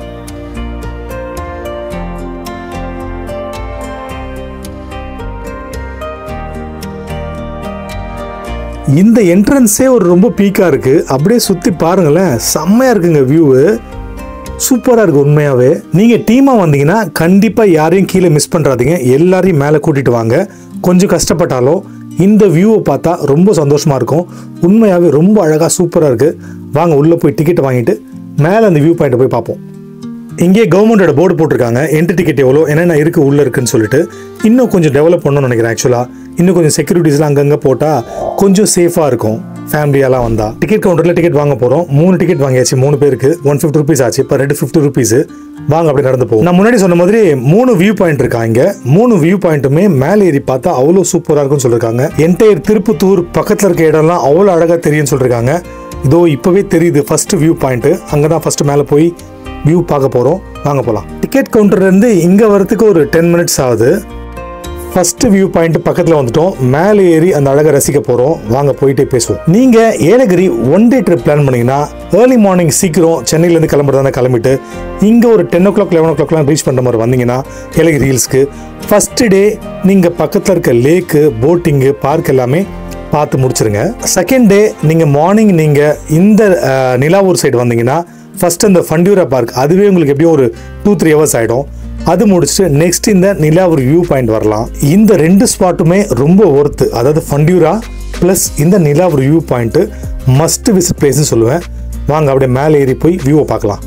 இந்த என்ட்ரன்ஸே ஒரு ரொம்ப பீக்காக இருக்குது அப்படியே சுற்றி பாருங்களேன் செம்மையாக இருக்குங்க வியூவு சூப்பராக இருக்குது உண்மையாகவே நீங்கள் டீமாக வந்தீங்கன்னா கண்டிப்பாக யாரையும் கீழே மிஸ் பண்ணுறாதீங்க எல்லாரையும் மேலே கூட்டிகிட்டு வாங்க கொஞ்சம் கஷ்டப்பட்டாலும் இந்த வியூவை பார்த்தா ரொம்ப சந்தோஷமாக இருக்கும் உண்மையாகவே ரொம்ப அழகாக சூப்பராக இருக்குது வாங்க உள்ளே போய் டிக்கெட் வாங்கிட்டு மேலே அந்த வியூ பாயிண்ட்டை போய் பார்ப்போம் இங்கே கவர்மெண்டோட போர்டு போட்டிருக்காங்க என்ட்ரி டிக்கெட் எவ்வளோ என்னென்ன இருக்குது உள்ளே இருக்குன்னு சொல்லிட்டு இன்னும் கொஞ்சம் டெவலப் பண்ணணும்னு நினைக்கிறேன் ஆக்சுவலாக இன்னும் கொஞ்சம் செக்யூரிட்டிஸ்லாம் அங்கங்கே போட்டால் கொஞ்சம் சேஃபாக இருக்கும் ஃபேமிலியெல்லாம் வந்தால் டிக்கெட் கவுண்டரில் டிக்கெட் வாங்க போகிறோம் மூணு டிக்கெட் வாங்கியாச்சு மூணு பேருக்கு ஒன் ஃபிஃப்டி ருபீஸ் ஆச்சு இப்போ ரெண்டு ஃபிஃப்டி ருபீஸ் வாங்க அப்படி நடந்து போகும் நான் முன்னாடி சொன்ன மாதிரி மூணு வியூ பாயிண்ட் இருக்கா இங்கே மூணு வியூ பாயிண்ட்டுமே மேலே ஏறி பார்த்தா அவ்வளோ சூப்பராக இருக்கும்னு சொல்லியிருக்காங்க என்டையர் திருப்பத்தூர் பக்கத்தில் இருக்க இடம்லாம் அவ்வளோ அழகாக தெரியும்னு சொல்லியிருக்காங்க இதோ இப்போவே தெரியுது ஃபர்ஸ்ட் வியூ பாயிண்ட்டு அங்கே தான் ஃபர்ஸ்ட் மேலே போய் வியூ பார்க்க போகிறோம் வாங்க போகலாம் டிக்கெட் கவுண்டர்லேருந்து இங்கே வரதுக்கு ஒரு டென் மினிட்ஸ் ஆகுது ஃபர்ஸ்ட் வியூ பாயிண்ட் பக்கத்தில் வந்துட்டோம் மேலே ஏறி அந்த அழகை ரசிக்க போகிறோம் வாங்க போயிட்டே பேசுவோம் நீங்கள் Yelagiri one day trip plan பண்ணீங்கன்னா ஏர்லி மார்னிங் சீக்கிரம் சென்னையிலேருந்து கிளம்புறதா கிளம்பிட்டு இங்கே ஒரு டென் ஓ கிளாக் லெவன் ஓ கிளாக்லாம் ரீச் பண்ணுற மாதிரி வந்தீங்கன்னா ஏலகிரி ஹில்ஸ்க்கு ஃபர்ஸ்ட் டே நீங்கள் பக்கத்தில் இருக்க லேக்கு போட்டிங்கு பார்க் எல்லாமே பார்த்து முடிச்சிருங்க செகண்ட் டே நீங்கள் மார்னிங் நீங்கள் இந்த அஹ், நிலாவூர் சைடு வந்தீங்கன்னா ஃபர்ஸ்ட் இந்த ஃபண்டியூரா பார்க் அதுவே உங்களுக்கு எப்படியும் ஒரு டூ த்ரீ ஹவர்ஸ் ஆகிடும் அது முடிச்சுட்டு நெக்ஸ்ட் இந்த நிலாவூர் வியூ பாயிண்ட் வரலாம் இந்த ரெண்டு ஸ்பாட்டுமே ரொம்ப ஒர்த்து அதாவது ஃபண்டியூரா ப்ளஸ் இந்த Nilavoor view point must visit பிளேஸ்னு சொல்லுவேன் வாங்க அப்படியே மேலே ஏறி போய் வியூவை பார்க்கலாம்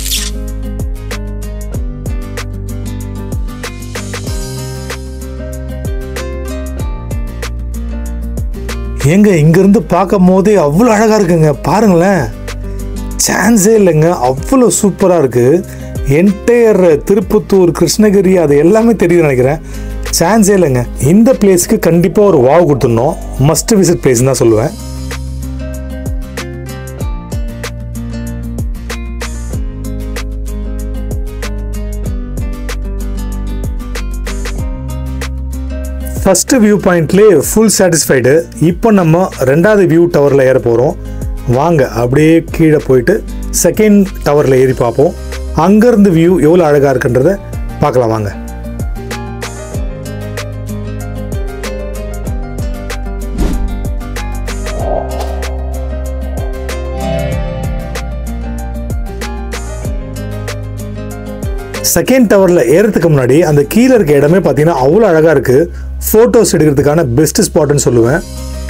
ஏங்க இங்கேருந்து பார்க்கும் போதே அவ்வளோ அழகாக இருக்குங்க பாருங்களேன் சான்ஸே இல்லைங்க அவ்வளோ சூப்பராக இருக்குது என்டையர் திருப்பத்தூர் கிருஷ்ணகிரி அது எல்லாமே தெரியுது நினைக்கிறேன் சான்ஸே இல்லைங்க இந்த பிளேஸ்க்கு கண்டிப்பாக ஒரு வாவ் கொடுத்துடணும் மஸ்ட் விசிட் பிளேஸ் தான் சொல்லுவேன் ஃபர்ஸ்ட் வியூ பாயிண்ட்லேயே ஃபுல் சாட்டிஸ்ஃபைடு இப்போ நம்ம ரெண்டாவது வியூ டவரில் ஏற போகிறோம் வாங்க அப்படியே கீழே போயிட்டு செகண்ட் டவரில் ஏறி பார்ப்போம் அங்கேருந்து வியூ எவ்வளோ அழகாக இருக்குன்றத பார்க்கலாம் வாங்க செகண்ட் டவரில் ஏறதுக்கு முன்னாடி அந்த கீழே இருக்க இடமே பார்த்தீங்கன்னா அவ்வளோ அழகாக இருக்குது ஃபோட்டோஸ் எடுக்கிறதுக்கான பெஸ்ட் ஸ்பாட்னு சொல்லுவேன்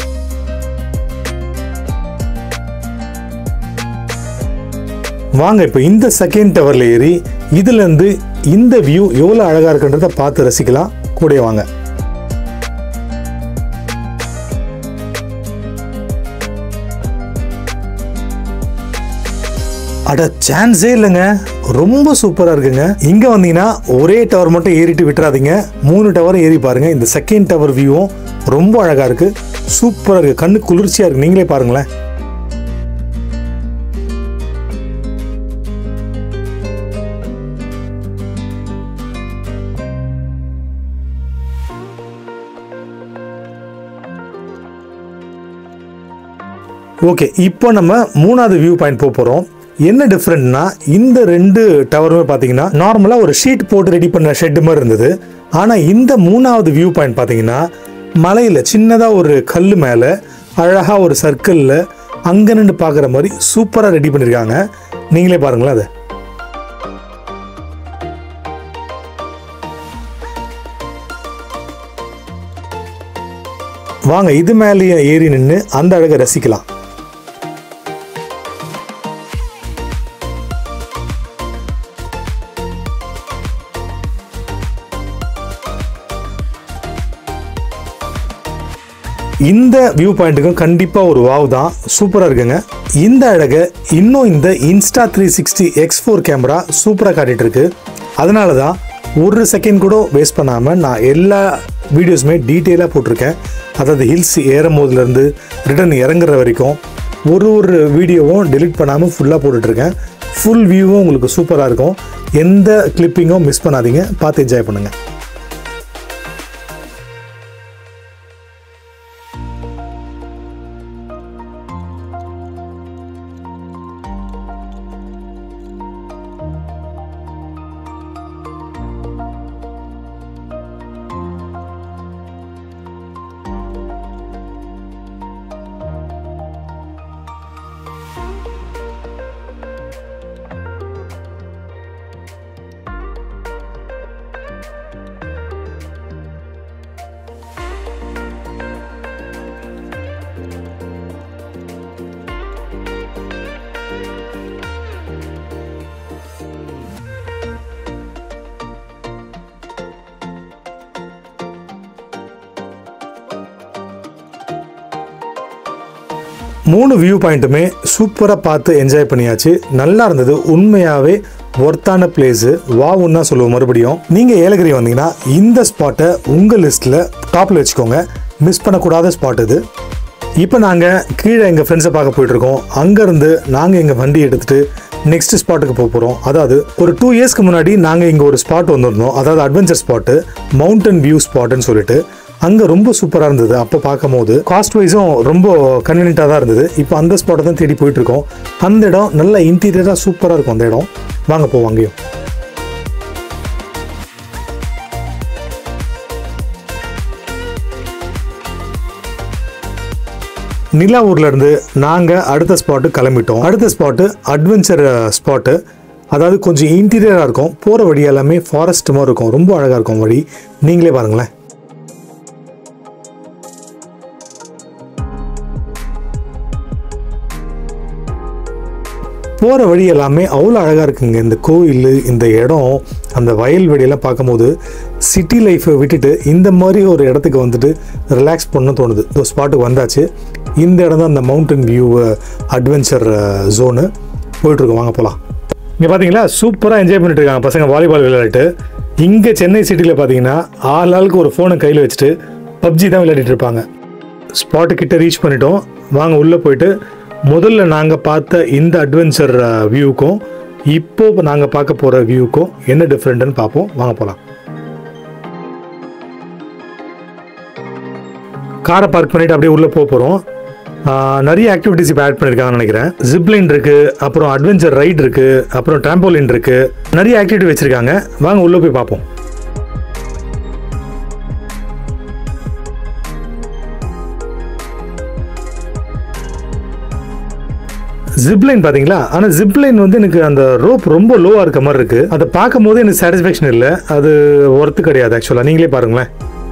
வாங்க இப்போ இந்த செகண்ட் டவரில் ஏறி இதுலேருந்து இந்த வியூ எவ்வளோ அழகாக இருக்குன்றத பார்த்து ரசிக்கலாம் கூட வாங்க அட சான்ஸே இல்லைங்க ரொம்ப சூப்பராக இருக்குங்க இங்கே வந்தீங்கன்னா ஒரே டவர் மட்டும் ஏறிட்டு விட்டுறாதீங்க மூணு டவர் ஏறி பாருங்க இந்த செகண்ட் டவர் வியூவும் ரொம்ப அழகாக இருக்கு சூப்பராக இருக்கு கண்ணு குளிர்ச்சியாக இருக்கு நீங்களே பாருங்களேன் ஓகே இப்போ நம்ம மூணாவது வியூ பாயிண்ட் போக போகிறோம் என்ன டிஃப்ரெண்ட்னா இந்த ரெண்டு டவருமே பார்த்தீங்கன்னா நார்மலாக ஒரு ஷீட் போட்டு ரெடி பண்ண ஷெட் மாதிரி இருந்தது ஆனால் இந்த மூணாவது வியூ பாயிண்ட் பார்த்தீங்கன்னா மலையில் சின்னதாக ஒரு கல் மேலே அழகாக ஒரு சர்க்கிளில் அங்கே நின்று பார்க்குற மாதிரி சூப்பராக ரெடி பண்ணியிருக்காங்க நீங்களே பாருங்களேன் அதை வாங்க இது மேலேயே ஏறி நின்று அந்த அழகை ரசிக்கலாம் இந்த வியூ பாயிண்ட்டுக்கும் கண்டிப்பாக ஒரு வாவ் தான் சூப்பராக இருக்குங்க இந்த அழகை இன்னும் இந்த Insta three sixty X four camera சூப்பராக காட்டிட்டு இருக்கு அதனால தான் ஒரு செகண்ட் கூட வேஸ்ட் பண்ணாமல் நான் எல்லா வீடியோஸுமே டீட்டெயிலாக போட்டிருக்கேன் அதாவது ஹில்ஸ் ஏறும் போதுலேருந்து ரிட்டர்ன் இறங்குற வரைக்கும் ஒரு ஒரு வீடியோவும் டெலிட் பண்ணாமல் ஃபுல்லாக போட்டுட்ருக்கேன் ஃபுல் வியூவும் உங்களுக்கு சூப்பராக இருக்கும் எந்த கிளிப்பிங்கும் மிஸ் பண்ணாதீங்க பார்த்து என்ஜாய் பண்ணுங்கள் மூணு வியூ பாயிண்ட்டுமே சூப்பராக பார்த்து என்ஜாய் பண்ணியாச்சு நல்லா இருந்தது உண்மையாகவே ஒர்த்தான பிளேஸு வாவுன்னு தான் சொல்லுவோம் மறுபடியும் நீங்கள் ஏலகிரி வந்தீங்கன்னா இந்த ஸ்பாட்டை உங்கள் லிஸ்ட்டில் டாப்பில் வச்சுக்கோங்க மிஸ் பண்ணக்கூடாத ஸ்பாட் இது இப்போ நாங்கள் கீழே எங்கள் ஃப்ரெண்ட்ஸை பார்க்க போயிட்டுருக்கோம் அங்கேருந்து நாங்கள் எங்கள் வண்டி எடுத்துகிட்டு நெக்ஸ்ட் ஸ்பாட்டுக்கு போக போகிறோம் அதாவது ஒரு டூ இயர்ஸ்க்கு முன்னாடி நாங்கள் இங்கே ஒரு ஸ்பாட் வந்திருந்தோம் அதாவது அட்வென்ச்சர் ஸ்பாட்டு மவுண்டன் வியூ ஸ்பாட்டுன்னு சொல்லிட்டு அங்கே ரொம்ப சூப்பராக இருந்தது அப்போ பார்க்கும்போது காஸ்ட் வைஸும் ரொம்ப கன்வீனியண்ட்டாக தான் இருந்தது இப்போ அந்த ஸ்பாட்டை தான் தேடி போயிட்டு இருக்கோம் அந்த இடம் நல்ல இன்டீரியராக சூப்பராக இருக்கும் அந்த இடம் வாங்க போவோம் அங்கேயும் நிலாவூர்ல இருந்து நாங்கள் அடுத்த ஸ்பாட்டு கிளம்பிட்டோம் அடுத்த ஸ்பாட்டு அட்வென்ச்சர் ஸ்பாட்டு அதாவது கொஞ்சம் இன்டீரியராக இருக்கும் போகிற வழி எல்லாமே ஃபாரஸ்ட் மாதிரி இருக்கும் ரொம்ப அழகாக இருக்கும் வழி நீங்களே பாருங்களேன் போகிற வழி எல்லாமே அவ்வளோ அழகாக இருக்குங்க இந்த கோயில் இந்த இடம் அந்த வயல்வெளியெல்லாம் பார்க்கும்போது சிட்டி லைஃப்பை விட்டுட்டு இந்த மாதிரி ஒரு இடத்துக்கு வந்துட்டு ரிலாக்ஸ் பண்ண தோணுது இந்த ஸ்பாட்டுக்கு வந்தாச்சு இந்த இடம் தான் அந்த மவுண்டன் வியூ அட்வென்ச்சர் ஜோனு போயிட்டுருக்கோம் வாங்க போகலாம் இங்கே பார்த்தீங்களா சூப்பராக என்ஜாய் பண்ணிட்டு இருக்காங்க பசங்க வாலிபால் விளையாடிட்டு இங்கே சென்னை சிட்டியில் பார்த்தீங்கன்னா ஆள் ஆளுக்கு ஒரு ஃபோனை கையில் வச்சுட்டு பப்ஜி தான் விளையாடிட்டு இருப்பாங்க ஸ்பாட்டு கிட்ட ரீச் பண்ணிட்டோம் வாங்க உள்ளே போயிட்டு முதல்ல நாங்கள் பார்த்த இந்த அட்வென்ச்சர் வியூக்கும் இப்போ நாங்கள் பார்க்க போகிற வியூக்கும் என்ன டிஃப்ரெண்ட்னு பார்ப்போம் வாங்க போகலாம் காரை பார்க் பண்ணிட்டு அப்படியே உள்ளே போக போகிறோம் நிறைய ஆக்டிவிட்டிஸ் இப்போ ஆட் பண்ணியிருக்காங்கன்னு நினைக்கிறேன் ஜிப்லைன் இருக்குது அப்புறம் அட்வென்ச்சர் ரைட் இருக்குது அப்புறம் ட்ராம்போலின் இருக்குது நிறைய ஆக்டிவிட்டி வச்சுருக்காங்க வாங்க உள்ளே போய் பார்ப்போம் ஜிப்லைன் பாத்தீங்களா ஆனா ஜிப்லைன் வந்து எனக்கு அந்த ரோப் ரொம்ப லோவா இருக்க மாதிரி இருக்கு அதை பார்க்கும் போது எனக்கு சாட்டிஸ்ஃபேக்ஷன் இல்லை அது ஒர்த்து கிடையாது ஆக்சுவலா நீங்களே பாருங்களேன்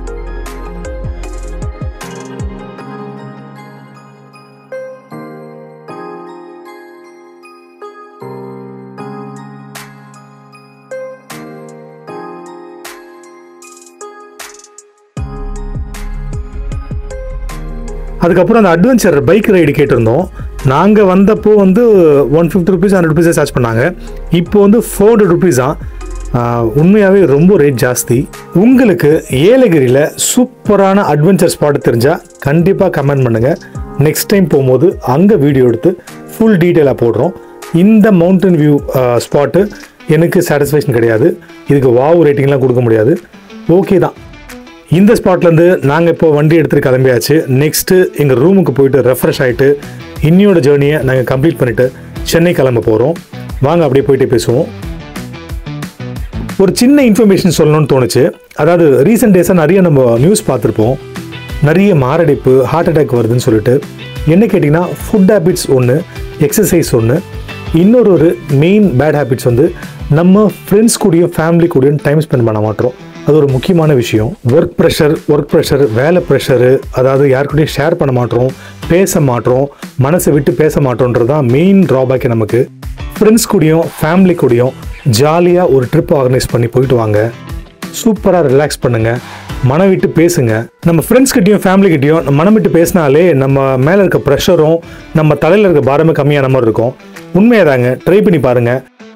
அதுக்கப்புறம் அந்த அட்வென்ச்சர் பைக் ரைடு கேட்டிருந்தோம் நாங்கள் வந்தப்போ வந்து ஒன் ஃபிஃப்டி ருபீஸ் ஹண்ட்ரட் ருபீஸை சார்ஜ் பண்ணாங்க இப்போ வந்து ஃபோர் ஹண்ட்ரட் ருபீஸ் தான் உண்மையாகவே ரொம்ப ரேட் ஜாஸ்தி உங்களுக்கு ஏலகிரியில் சூப்பரான அட்வென்ச்சர் ஸ்பாட் தெரிஞ்சால் கண்டிப்பாக கமெண்ட் பண்ணுங்கள் நெக்ஸ்ட் டைம் போகும்போது அங்கே வீடியோ எடுத்து ஃபுல் டீட்டெயிலாக போடுறோம் இந்த மவுண்டன் வியூ ஸ்பாட்டு எனக்கு சாட்டிஸ்ஃபேக்ஷன் கிடையாது இதுக்கு வாவ் ரேட்டிங்லாம் கொடுக்க முடியாது ஓகே தான் இந்த ஸ்பாட்லேருந்து நாங்கள் இப்போ வண்டி எடுத்துகிட்டு கிளம்பியாச்சு நெக்ஸ்ட்டு எங்கள் ரூமுக்கு போயிட்டு ரெஃப்ரெஷ் ஆகிட்டு இன்னியோட ஜேர்னியை நாங்கள் கம்ப்ளீட் பண்ணிவிட்டு சென்னை கிளம்ப போகிறோம் வாங்க அப்படியே போயிட்டு பேசுவோம் ஒரு சின்ன இன்ஃபர்மேஷன் சொல்லணும்னு தோணுச்சு அதாவது ரீசெண்ட் டேஸாக நிறைய நம்ம நியூஸ் பார்த்துருப்போம் நிறைய மாரடைப்பு ஹார்ட் அட்டாக் வருதுன்னு சொல்லிட்டு என்ன கேட்டிங்கன்னா ஃபுட் ஹேபிட்ஸ் ஒன்று எக்ஸசைஸ் ஒன்று இன்னொரு ஒரு மெயின் பேட் ஹேபிட்ஸ் வந்து நம்ம ஃப்ரெண்ட்ஸ் கூடயும் ஃபேமிலி கூடயும் டைம் ஸ்பெண்ட் பண்ண மாட்டோம் அது ஒரு முக்கியமான விஷயம் ஒர்க் ப்ரெஷர் ஒர்க் ப்ரெஷர் வேலை ப்ரெஷரு அதாவது யாருக்கூடயும் ஷேர் பண்ண மாட்டோம் பேச மாட்டோம் மனசை விட்டு பேச மாட்டோன்றது தான் மெயின் ட்ராபேக் நமக்கு ஃப்ரெண்ட்ஸ் கூடயும் ஃபேமிலி கூடயும் ஜாலியாக ஒரு ட்ரிப் ஆர்கனைஸ் பண்ணி போயிட்டு வாங்க சூப்பராக ரிலாக்ஸ் பண்ணுங்க மனம் விட்டு பேசுங்க நம்ம ஃப்ரெண்ட்ஸ் கிட்டயும் ஃபேமிலி கிட்டயும் மனம் விட்டு பேசினாலே நம்ம மேலே இருக்க ப்ரெஷரும் நம்ம தலையில் இருக்க பாரமே கம்மியான மாதிரி இருக்கும் உண்மையாதாங்க ட்ரை பண்ணி பாருங்க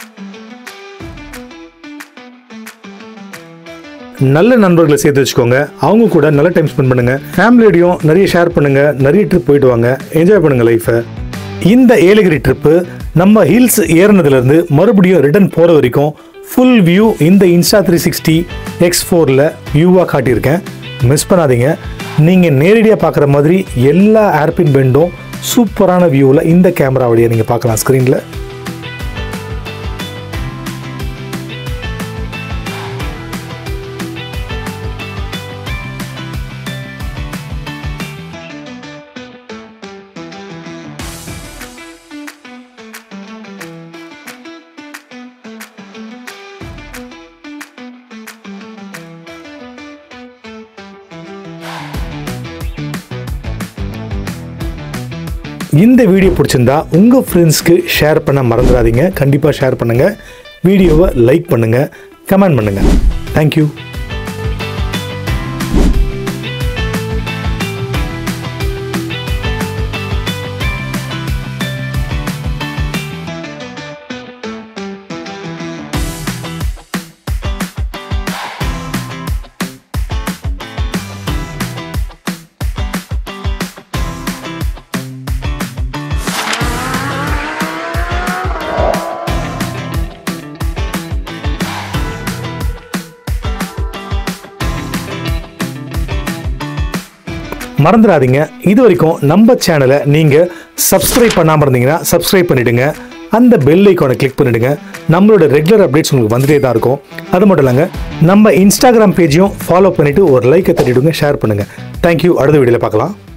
நல்ல நண்பர்களை சேர்த்து வச்சுக்கோங்க அவங்க கூட நல்ல டைம் ஸ்பெண்ட் பண்ணுங்க ஃபேமிலியோடையும் நிறைய ஷேர் பண்ணுங்க நிறைய ட்ரிப் போயிட்டு வாங்க என்ஜாய் பண்ணுங்க லைஃபை இந்த ஏலகிரி ட்ரிப்பு நம்ம ஹில்ஸ் ஏறினதுலேருந்து மறுபடியும் ரிட்டர்ன் போகிற வரைக்கும் ஃபுல் வியூ இந்த இன்ஸ்டா த்ரீ சிக்ஸ்டி எக்ஸ் ஃபோரில் வியூவாக காட்டியிருக்கேன் மிஸ் பண்ணாதீங்க நீங்கள் நேரடியாக பார்க்குற மாதிரி எல்லா ஏர்பின் பெண்டும் சூப்பரான வியூவில் இந்த கேமரா வழியாக நீங்கள் பார்க்கலாம் ஸ்க்ரீனில் இந்த வீடியோ பிடிச்சிருந்தா உங்கள் ஃப்ரெண்ட்ஸ்க்கு ஷேர் பண்ண மறந்துடாதீங்க கண்டிப்பாக ஷேர் பண்ணுங்கள் வீடியோவை லைக் பண்ணுங்கள் கமெண்ட் பண்ணுங்கள் தேங்க்யூ மறந்துடாதீங்க இது வரைக்கும் நம்ம சேனலை நீங்கள் சப்ஸ்கிரைப் பண்ணாமல் இருந்தீங்கன்னா சப்ஸ்கிரைப் பண்ணிடுங்க அந்த பெல் ஐக்கானை கிளிக் பண்ணிடுங்க நம்மளோட ரெகுலர் அப்டேட்ஸ் உங்களுக்கு வந்துட்டே தான் இருக்கும் அது மட்டும் இல்லைங்க நம்ம இன்ஸ்டாகிராம் பேஜையும் ஃபாலோ பண்ணிவிட்டு ஒரு லைக்கை தட்டிடுங்க ஷேர் பண்ணுங்கள் தேங்க்யூ அடுத்த வீடியோவில் பார்க்கலாம்